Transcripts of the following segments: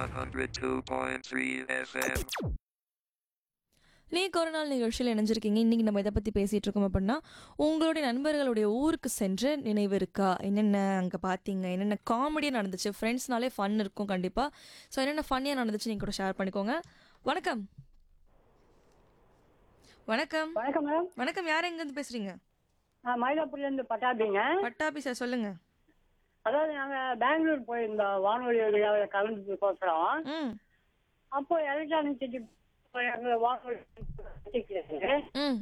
102.3 FM. நீ ஒரு நாள் நிகழ்ச்சியில் இணைஞ்சிருக்கீங்க இன்னைக்கு நம்ம இதை பற்றி பேசிகிட்டு இருக்கோம் அப்படின்னா உங்களுடைய நண்பர்களுடைய ஊருக்கு சென்று நினைவு இருக்கா என்னென்ன அங்கே பார்த்தீங்க என்னென்ன காமெடியாக நடந்துச்சு ஃப்ரெண்ட்ஸ்னாலே ஃபன் இருக்கும் கண்டிப்பாக ஸோ என்னென்ன ஃபன்னியாக நடந்துச்சு நீங்கள் கூட ஷேர் பண்ணிக்கோங்க வணக்கம் வணக்கம் வணக்கம் மேடம் வணக்கம் யார் எங்கேருந்து பேசுகிறீங்க நான் மயிலாப்பூர்ல இருந்து பட்டாபிங்க பட்டாபி சார் சொல்லுங்கள் அதாவது நாங்க பெங்களூர் போயிருந்தோம் வானொலி விழாவில் கலந்துக்கோசரம் ம் அப்போ எலக்ட்ரானிக் சிட்டி அங்க வானொலி ம்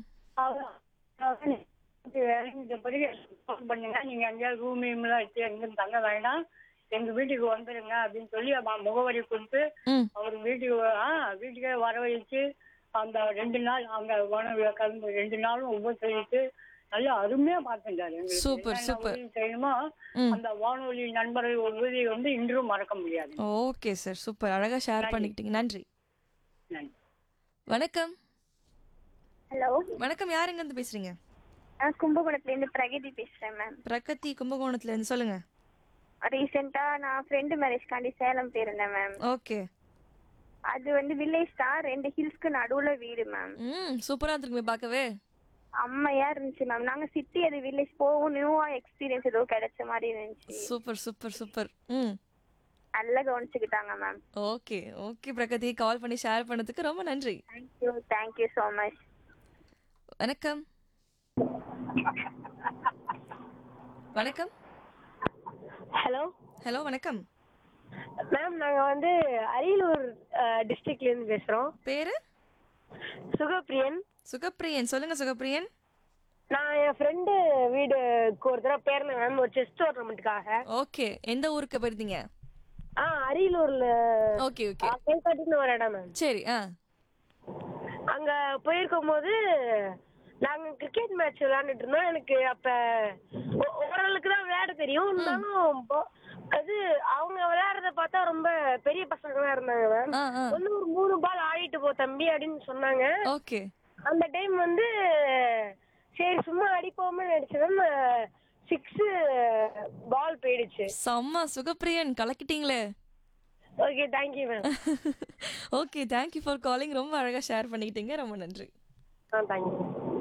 இறங்கிட்ட பிறகு ஃபோன் பண்ணுங்க நீங்க எங்கேயாவது ரூம் எல்லாம் எடுத்து எங்கேயும் தங்க வேண்டாம் எங்க வீட்டுக்கு வந்துருங்க அப்படின்னு சொல்லி அவன் முகவரி கொடுத்து ம் அவர் வீட்டுக்கு வ- ஆ வீட்டுக்கே வரவழைச்சு அந்த ரெண்டு நாள் அங்க வானொலியில கலந்து ரெண்டு நாளும் உபசரித்து நல்லா அருமையா பார்த்துட்டாரு எங்களுக்கு. Super, என்னென்ன super. உதவி செய்யணுமோ ம். அந்த வானொலி நண்பர்கள் உதவி வந்து இன்றும் மறக்க முடியாது ஓகே சார் சூப்பர் அழகாக ஷேர் பண்ணிக்கிட்டீங்க நன்றி நன்றி வணக்கம் ஹலோ வணக்கம் யார் எங்கேருந்து பேசுகிறீங்க நான் கும்பகோணத்துலேருந்து பிரகதி பேசுகிறேன் மேம் பிரகதி கும்பகோணத்துலேருந்து சொல்லுங்கள் ரீசெண்டாக நான் ஃப்ரெண்டு மேரேஜ்காண்டி சேலம் போயிருந்தேன் மேம் ஓகே அது வந்து வில்லேஜ் தான் ரெண்டு ஹில்ஸ்க்கு நடுவில் வீடு மேம் ம் சூப்பராக இருந்துருக்குமே பார்க்கவே அம்மையா இருந்துச்சு மேம் நாங்கள் சிட்டி அது வில்லேஜ் போகும் நியூவாக எக்ஸ்பீரியன்ஸ் ஏதோ கிடைச்ச மாதிரி இருந்துச்சு சூப்பர் சூப்பர் சூப்பர் ம் நல்லா கவனிச்சுக்கிட்டாங்க ma'am okay okay Pragathi call பண்ணி ஷேர் பண்ணதுக்கு ரொம்ப நன்றி தேங்க்யூ தேங்க்யூ ஸோ மச் வணக்கம் வணக்கம் ஹலோ ஹலோ வணக்கம் மேம் நாங்கள் வந்து அரியலூர் டிஸ்ட்ரிக்ட்லேருந்து பேசுகிறோம் பேரு சுகப்பிரியன் சுகப்பிரியன் சொல்லுங்க சுகப்பிரியன் நான் என் ஃப்ரெண்டு வீடுக்கு ஒரு தடவை பேர்ந்தேன் மேம் ஒரு செஸ் டோர்னமெண்ட்டுக்காக ஓகே எந்த ஊருக்கு போயிருந்தீங்க ஆ அரியலூரில் ஓகே ஓகே கேள்காட்டின்னு ஒரு இடம் மேம் சரி ஆ அங்கே போயிருக்கும் போது நாங்கள் கிரிக்கெட் மேட்ச் விளையாண்டுட்டு இருந்தோம் எனக்கு அப்போ ஓரளவுக்கு தான் விளையாட தெரியும் இருந்தாலும் போ- அது அவங்க விளையாடுறத பார்த்தா ரொம்ப பெரிய பசங்களாம் இருந்தாங்க மேம் ஆ ஆ ஒன்று ஒரு மூணு பால் ஆடிட்டு போ தம்பி அப்படின்னு சொன்னாங்க ஓகே அந்த டைம் வந்து சரி சும்மா அடிப்போம்னு நினைச்சதும் சிக்ஸ் பால் போயிடுச்சு செம்ம சுகப்பிரியன் கலக்கிட்டீங்களே okay thank you ma'am okay thank you for calling ரொம்ப அழகாக ஷேர் பண்ணிக்கிட்டீங்க ரொம்ப நன்றி ஆ தேங்க்யூ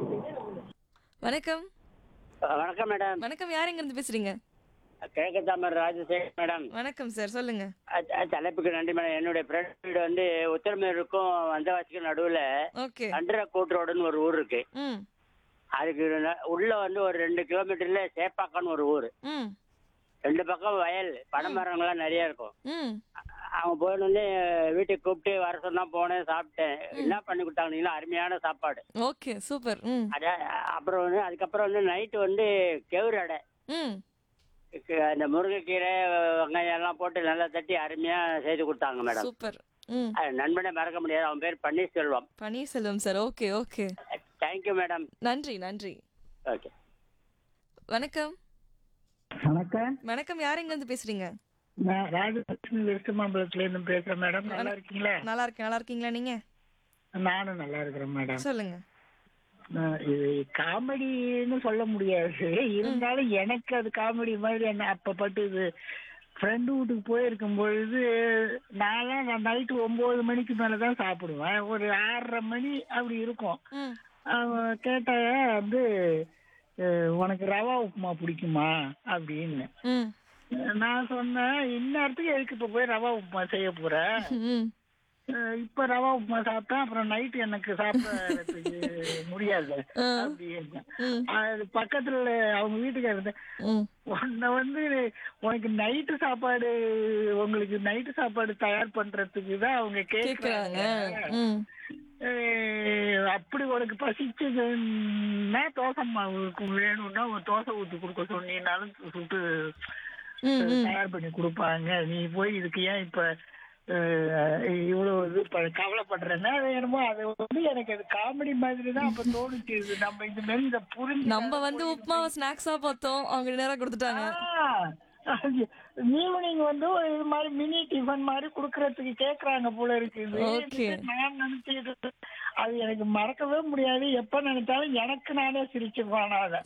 வணக்கம் வணக்கம் மேடம் வணக்கம் யார் எங்கேருந்து பேசுறீங்க கிழக்கு தாமர் ராஜசேகர் மேடம் வணக்கம் சார் சொல்லுங்க அ- அ- தலைப்புக்கு நன்றி மேடம் என்னுடைய ஃப்ரெண்ட் வீடு வந்து உத்தரமேருக்கும் வந்தவாசிக்கும் நடுவில் ஓகே அண்டரக்கோட் ரோடுன்னு ஒரு ஊர் இருக்கு ம் அதுக்கு ந- உள்ள வந்து ஒரு ரெண்டு கிலோமீட்டர்ல சேப்பாக்கன்னு ஒரு ஊர் ம் ரெண்டு பக்கம் வயல் பனைமரங்கள்லாம் நிறைய இருக்கும் ம் அ- அவங்க போயிட்டு வீட்டுக்கு கூப்பிட்டு வர சொன்னா போனேன் சாப்பிட்டேன் என்ன பண்ணி கொடுத்தாங்கன்னா அருமையான சாப்பாடு ஓகே சூப்பர் ம் அத அப்புறம் வந்து அதுக்கப்புறம் வந்து நைட்டு வந்து கெவுரு அடை ம் க- அந்த முருங்கைக்கீரை வெங்காயம் எல்லாம் போட்டு நல்லா தட்டி அருமையா செய்து கொடுத்தாங்க மேடம் சூப்பர் ம் அது நண்பனை மறக்க முடியாது அவன் பேர் Panneerselvam Panneerselvam sir okay okay thank you madam நன்றி நன்றி ஓகே வணக்கம் வணக்கம் வணக்கம் யார் எங்கேருந்து பேசுறீங்க நான் ராஜலட்சுமி வெஸ்ட் மாம்பலத்துல இருந்து பேசுறேன் மேடம் நல்லா இருக்கீங்களா நல்லா இருக்கேன் நல்லா இருக்கீங்களா நீங்க நானும் நல்லா இருக்கிறேன் மேடம் சொல்லுங்க நான் இது காமெடின்னு சொல்ல முடியாது இருந்தாலும் எனக்கு அது காமெடி மாதிரி என்ன அப்ப பட்டுது ஃப்ரெண்டு வீட்டுக்கு போயிருக்கும் பொழுது நான்லாம் நைட்டு ஒன்பது மணிக்கு மேலதான் சாப்பிடுவேன் ஒரு ஆறரை மணி அப்படி இருக்கும் ம் அவன் கேட்டா வந்து அஹ், உனக்கு ரவா உப்புமா பிடிக்குமா அப்படின்னு ம் நான் சொன்னேன் இந்நேரத்துக்கு எதுக்கு இப்ப போய் ரவா உப்புமா செய்ய போறேன் ம் அஹ் இப்ப ரவா உப்புமா சாப்பிட்டேன் அப்புறம் நைட்டு எனக்கு சாப்பிடறதுக்கு முடியாது அப்படின்னு அது பக்கத்துல அவங்க வீட்டுக்கு இருந்தேன் ம் உன்னை வந்து உனக்கு நைட்டு சாப்பாடு உங்களுக்கு நைட்டு சாப்பாடு தயார் பண்றதுக்கு தான் அவங்க கேக்குறாங்க கேக்குறாங்க ம் அஹ் அப்படி உனக்கு பசிச்சதுன்னா தோசை மாவுக்கு வேணும்னா ஒரு தோசை ஊத்தி கொடுக்க சொன்னீங்கனாலும் சுட்டு ம் ம் தயார் பண்ணி கொடுப்பாங்க நீ போய் இதுக்கு ஏன் இப்ப அஹ், இவ்வளவு இது ப- கவலைப்படுறேன்னா அது என்னமோ அது வந்து எனக்கு அது காமெடி மாதிரி தான் அப்ப தோணுச்சு இது நம்ம இந்த மாதிரி இதை புரிஞ்சு நம்ம வந்து உப்புமாவை ஸ்நாக்ஸா பார்த்தோம் அவங்க நேரம் கொடுத்துட்டாங்க ஈவினிங் வந்து ஒரு இது மாதிரி மினி டிஃபன் மாதிரி குடுக்கறதுக்கு கேக்குறாங்க போல இருக்குது Okay. நான் நினைச்சது அது எனக்கு மறக்கவே முடியாது எப்ப நினைச்சாலும் எனக்கு நானே சிரிச்சுப்பான அதை